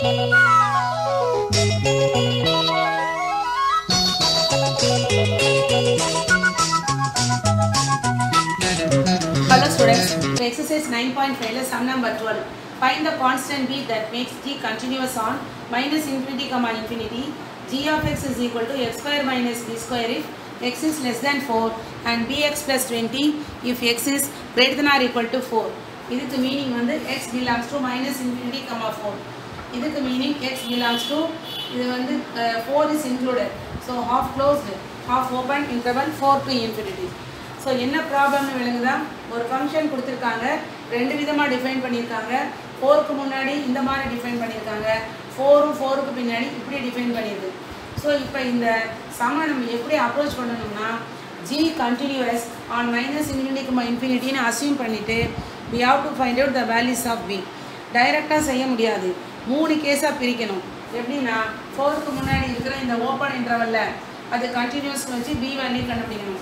Hello students, to exercise 9.5 is sum number 12. Find the constant b that makes g continuous on minus infinity comma infinity. g of x is equal to x square minus b square if x is less than 4 and bx plus 20 if x is greater than or equal to 4. இதுக்கு meaning வந்து x belongs to minus infinity comma 4. இதுக்கு meaning x belongs to இது வந்து uh, 4 is included. So half closed, half open interval 4 to infinity. So என்ன ப்ராப்ளம்னு விளங்குதா ஒரு function கொடுத்துருக்காங்க ரெண்டு விதமாக டிஃபைன் பண்ணியிருக்காங்க ஃபோருக்கு முன்னாடி இந்த மாதிரி டிஃபைன் பண்ணியிருக்காங்க ஃபோரும் ஃபோருக்கு பின்னாடி இப்படி டிஃபைன் பண்ணியிருக்கு ஸோ இப்போ இந்த சம நம்ம எப்படி அப்ரோச் பண்ணணும்னா ஜி கண்டினியூஸ் ஆன் மைனஸ் இன்ஃபினிட்டிக்கு இன்ஃபினிட்டின்னு அசியூம் பண்ணிவிட்டு we have to find out the values of P டைரெக்டாக செய்ய முடியாது மூணு கேஸாக பிரிக்கணும் எப்படின்னா ஃபோருக்கு முன்னாடி இருக்கிற இந்த ஓப்பன் இன்டர்வல்ல அது கண்டினியூஸ் வச்சு பி வேல்யூ கண்டுபிடிக்கணும்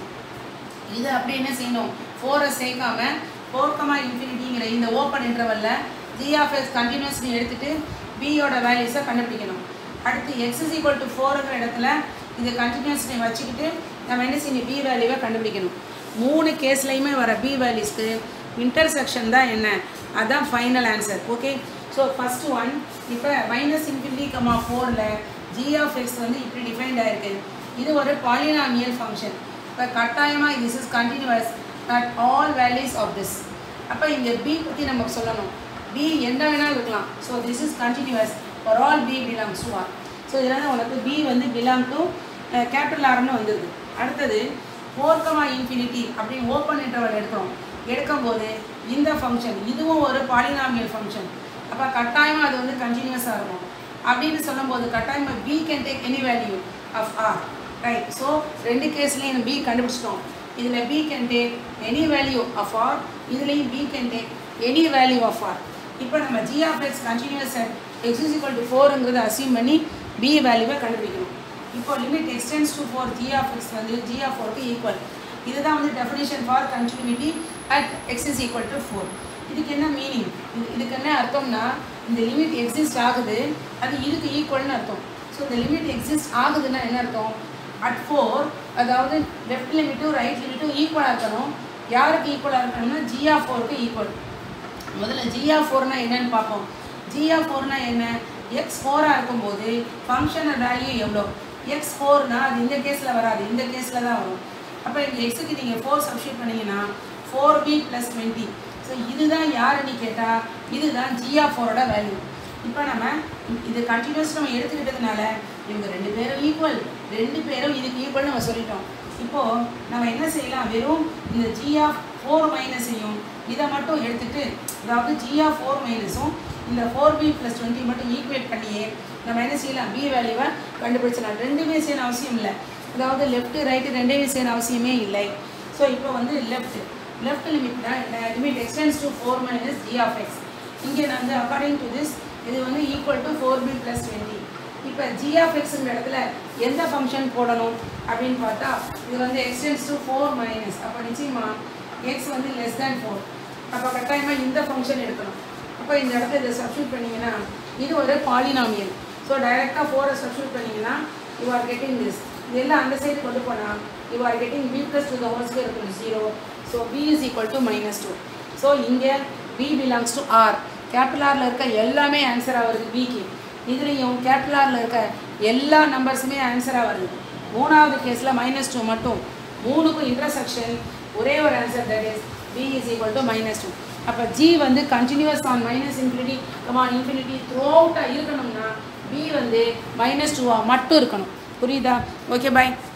இது அப்படி என்ன செய்யணும் ஃபோரை சேர்க்காம ஃபோர் கமா இன்ஃபினிட்டிங்கிற இந்த ஓப்பன் இன்டர்வல்ல ஜி ஆஃப் எக்ஸ் கண்டினியூஸ்னு எடுத்துட்டு பியோட வேல்யூஸை கண்டுபிடிக்கணும் அடுத்து எக்ஸ் இஸ் ஈக்குவல் டு ஃபோருங்கிற இடத்துல இது கண்டினியூஸ்னு வச்சுக்கிட்டு நம்ம என்ன செய்யணும் பி வேல்யூவை கண்டுபிடிக்கணும் மூணு கேஸ்லையுமே வர பி வேல்யூஸ்க்கு இன்டர்செக்ஷன் தான் என்ன அதுதான் final answer okay so first one இப்போ மைனஸ் இன்ஃபினிட்டி கமா ஃபோரில் ஜி ஆஃப் எக்ஸ் வந்து இப்படி டிஃபைன்ட் ஆயிருக்கு இது ஒரு பாலினாமியல் ஃபங்க்ஷன் இப்போ கட்டாயமாக this is continuous at all values of this அப்போ இங்கே பி பற்றி நமக்கு சொல்லணும் பி என்ன வேணாலும் இருக்கலாம் so this is continuous for all P belongs to R so இதனால் உனக்கு பி வந்து பிலாங் டு கேபிட்டல் ஆர்னு வந்துடுது அடுத்தது ஃபோர் கமா இன்ஃபினிட்டி அப்படி ஓப்பன் இன்டர்வல் எடுக்கிறோம் எடுக்கும்போது இந்த ஃபங்க்ஷன் இதுவும் ஒரு பாலினாமியல் ஃபங்க்ஷன் அப்போ கட்டாயமாக அது வந்து கண்டினியூஸாக இருக்கும் அப்படின்னு சொல்லும்போது கட்டாயமாக b can take any value of R right so ரெண்டு கேஸ்லேயும் பி கண்டுபிடிச்சிட்டோம் இதில் b can take any value of R இதுலேயும் b can take any value of R இப்போ நம்ம g of x continuous x is equal to ஃபோருங்கிறத assume பண்ணி b வேல்யூவை கண்டுபிடிக்கணும் இப்போ limit x tends to four g of X வந்து g of ஃபோருக்கு ஈக்குவல் இதுதான் வந்து definition for continuity at x is equal to four இதுக்கு என்ன மீனிங் இது இதுக்கு என்ன அர்த்தம்னா இந்த லிமிட் எக்ஸிஸ்ட் ஆகுது அது இதுக்கு ஈக்குவல்னு அர்த்தம் ஸோ இந்த லிமிட் எக்ஸிஸ்ட் ஆகுதுன்னா என்ன அர்த்தம் அட் ஃபோர் அதாவது லெஃப்ட் லிமிட்டும் ரைட் லிமிட்டும் ஈக்குவலாக இருக்கணும் யாருக்கு ஈக்குவலாக இருக்கணும்னா ஜிஆ ஃபோருக்கு ஈக்குவல் முதல்ல ஜிஆ ஃபோர்னா என்னன்னு பார்ப்போம் ஜிஆ ஃபோர்னா என்ன எக்ஸ் ஃபோராக இருக்கும்போது ஃபங்க்ஷனோட வேல்யூ எவ்வளோ எக்ஸ் ஃபோர்னா அது இந்த கேஸில் வராது இந்த கேஸில் தான் வரும் அப்போ இங்கே எக்ஸுக்கு நீங்கள் ஃபோர் சப்ஸ்டியூட் பண்ணீங்கன்னா four b plus twenty so இதுதான் யாருன்னு கேட்டால் இதுதான் ஜிஆ ஃபோரோட வேல்யூ இப்போ நம்ம இது கண்டினியூஸ் நம்ம எடுத்துக்கிட்டதுனால இவங்க ரெண்டு பேரும் ஈக்குவல் ரெண்டு பேரும் இதுக்கு ஈக்குவல் நம்ம சொல்லிட்டோம் இப்போது நம்ம என்ன செய்யலாம் வெறும் இந்த ஜி ஆஃப் ஃபோர் மைனஸையும் இதை மட்டும் எடுத்துட்டு அதாவது ஜி ஆஃப் ஃபோர் மைனஸும் இந்த ஃபோர் பி ப்ளஸ் டுவெண்ட்டி மட்டும் ஈக்குவேட் பண்ணியே நம்ம என்ன செய்யலாம் பி வேல்யூவை கண்டுபிடிச்சலாம் ரெண்டுமே செய்யணும் அவசியம் இல்லை அதாவது லெஃப்ட்டு ரைட்டு ரெண்டுமே செய்யணும் அவசியமே இல்லை ஸோ இப்போ வந்து left left limit limit x tends to four minus g of x இங்கே நான் வந்து அக்கார்டிங் டு திஸ் இது வந்து equal to four b plus twenty இப்போ ஜி ஆஃப் எக்ஸுங்கிற இடத்துல எந்த ஃபங்க்ஷன் போடணும் அப்படின்னு பார்த்தா இது வந்து எக்ஸ்டென்ஸ் டு ஃபோர் மைனஸ் அப்போ நிச்சயமா எக்ஸ் வந்து லெஸ் தேன் ஃபோர் அப்போ கட்டாயமாக இந்த ஃபங்க்ஷன் எடுக்கணும் அப்போ இந்த இடத்துல இதை சப்ஸ்டியூட் பண்ணிங்கன்னா இது ஒரு பாலினாமியல் ஸோ டைரெக்டாக ஃபோரை சப்ஸ்டியூட் பண்ணிங்கன்னா யூ ஆர் கெட்டிங் திஸ் இதெல்லாம் அந்த சைடு கொண்டு போனால் you are getting b plus two the whole square இருக்கும் zero so b is equal to minus two so இங்கே b belongs to R capital ஆரில் இருக்க எல்லாமே ஆன்சராக வருது பிக்கு இதுலேயும் கேபிட்டல் ஆரில் இருக்க எல்லா நம்பர்ஸுமே ஆன்சராக வருது மூணாவது கேஸில் மைனஸ் டூ மட்டும் மூணுக்கும் இன்டர்செக்ஷன் ஒரே ஒரு answer that is b is equal to minus two அப்போ ஜி வந்து continuous on minus infinity comma infinity த்ரூ அவுட்டாக இருக்கணும்னா பி வந்து மைனஸ் டூவாக மட்டும் இருக்கணும் புரியுதா ஓகே பாய்